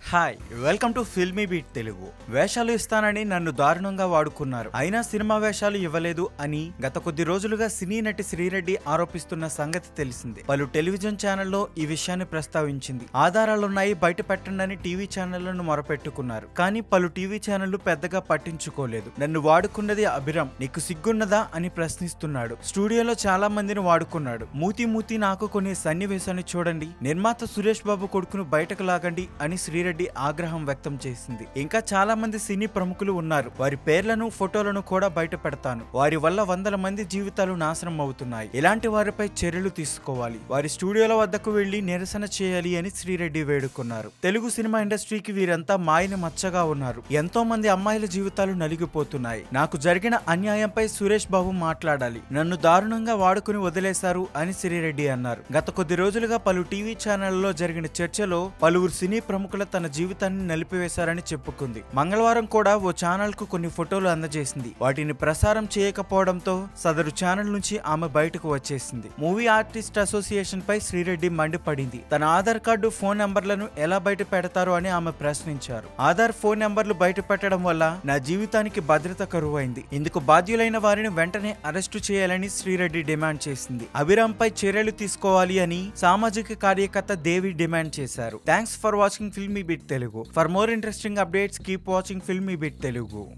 hi welcome to filmy beat Telugu వేషాలు ఇస్తానని నన్ను దారుణంగా వాడుకున్నారు అయినా సినిమా వేషాలు ఇవ్వలేదు అని గత కొద్ది రోజులుగా సినీ నటి శ్రీరెడ్డి ఆరోపిస్తున్న సంగతి తెలిసిందే పలు టెలివిజన్ ఛానల్లో ఈ విషయాన్ని ప్రస్తావించింది ఆధారాలున్నాయి బయట పెట్టండి టీవీ ఛానళ్లను మొరపెట్టుకున్నారు కానీ పలు టీవీ ఛానళ్లు పెద్దగా పట్టించుకోలేదు నన్ను వాడుకున్నది అభిరామ్ నీకు సిగ్గున్నదా అని ప్రశ్నిస్తున్నాడు స్టూడియోలో చాలా మందిని వాడుకున్నాడు మూతి మూతి నాకు కొన్ని సన్నివేశాన్ని చూడండి నిర్మాత సురేష్ బాబు కొడుకును బయటకు లాగండి అని శ్రీరెడ్డి ఆగ్రహం వ్యక్తం చేసింది ఇంకా చాలా మంది సినీ ప్రముఖులు ఉన్నారు వారి పేర్లను ఫోటోలను కూడా బయట పెడతాను వారి వల్ల వందల మంది జీవితాలు నాశనం అవుతున్నాయి ఇలాంటి వారిపై చర్యలు తీసుకోవాలి వారి స్టూడియోల వద్దకు వెళ్లి నిరసన చేయాలి అని శ్రీరెడ్డి వేడుకున్నారు తెలుగు సినిమా ఇండస్ట్రీకి వీరంతా మాయని మచ్చగా ఉన్నారు ఎంతో మంది అమ్మాయిల జీవితాలు నలిగిపోతున్నాయి నాకు జరిగిన అన్యాయంపై సురేష్ బాబు మాట్లాడాలి నన్ను దారుణంగా వాడుకుని వదిలేశారు అని శ్రీరెడ్డి అన్నారు గత కొద్ది రోజులుగా పలు టీవీ ఛానళ్లలో జరిగిన చర్చలో పలువురు సినీ ప్రముఖుల తన జీవితాన్ని నలిపివేశారని చెప్పుకుంది మంగళవారం కూడా ఓ ఛానల్ కు కొన్ని ఫోటోలు అందజేసింది వాటిని ప్రసారం చేయకపోవడంతో సదరు ఛానల్ నుంచి ఆమె బయటకు వచ్చేసింది మూవీ ఆర్టిస్ట్ అసోసియేషన్ పై శ్రీరెడ్డి మండిపడింది తన ఆధార్ కార్డు ఫోన్ నంబర్లను ఎలా బయట పెడతారు అని ఆమె ప్రశ్నించారు ఆధార్ ఫోన్ నంబర్లు బయట పెట్టడం వల్ల నా జీవితానికి భద్రత కరువైంది ఇందుకు బాధ్యులైన వారిని వెంటనే అరెస్టు చేయాలని శ్రీరెడ్డి డిమాండ్ చేసింది అభిరామ్ పై చర్యలు తీసుకోవాలి అని సామాజిక కార్యకర్త దేవి డిమాండ్ చేశారు thanks for watching filmy bit Telugu for more interesting updates keep watching filmy bit Telugu